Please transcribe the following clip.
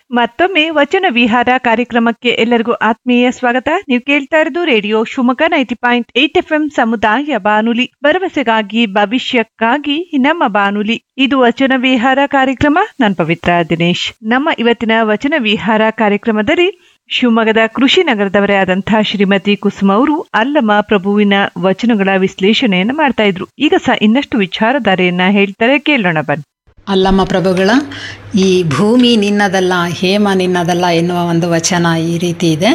ಮತ್ತೊಮ್ಮೆ ವಚನ ವಿಹಾರ ಕಾರ್ಯಕ್ರಮಕ್ಕೆ ಎಲ್ಲರಿಗೂ ಆತ್ಮೀಯ ಸ್ವಾಗತ ನೀವು ಕೇಳ್ತಾ ಇರೋದು radio Shivamogga ninety point eight F M ಸಮುದಾಯ ಬಾನುಲಿ ಭರವಸೆಗಾಗಿ ಭವಿಷ್ಯಕ್ಕಾಗಿ ನಮ್ಮ ಬಾನುಲಿ ಇದು ವಚನ ವಿಹಾರ ಕಾರ್ಯಕ್ರಮ ನಾನು ಪವಿತ್ರ ದಿನೇಶ್ ನಮ್ಮ ಇವತ್ತಿನ ವಚನ ವಿಹಾರ ಕಾರ್ಯಕ್ರಮದಲ್ಲಿ ಶಿವಮೊಗ್ಗದ ಕೃಷಿ ನಗರದವರೇ ಆದಂತಹ ಶ್ರೀಮತಿ ಕುಸುಮ ಅವರು ಅಲ್ಲಮ ಪ್ರಭುವಿನ ವಚನಗಳ ವಿಶ್ಲೇಷಣೆಯನ್ನ ಮಾಡ್ತಾ ಇದ್ರು ಈಗ ಸಹ ಇನ್ನಷ್ಟು ವಿಚಾರಧಾರೆಯನ್ನ ಹೇಳ್ತಾರೆ ಕೇಳೋಣ ಬನ್ನಿ ಅಲ್ಲಮ್ಮ ಪ್ರಭುಗಳ ಈ ಭೂಮಿ ನಿನ್ನದಲ್ಲ ಹೇಮ ನಿನ್ನದಲ್ಲ ಎನ್ನುವ ಒಂದು ವಚನ ಈ ರೀತಿ ಇದೆ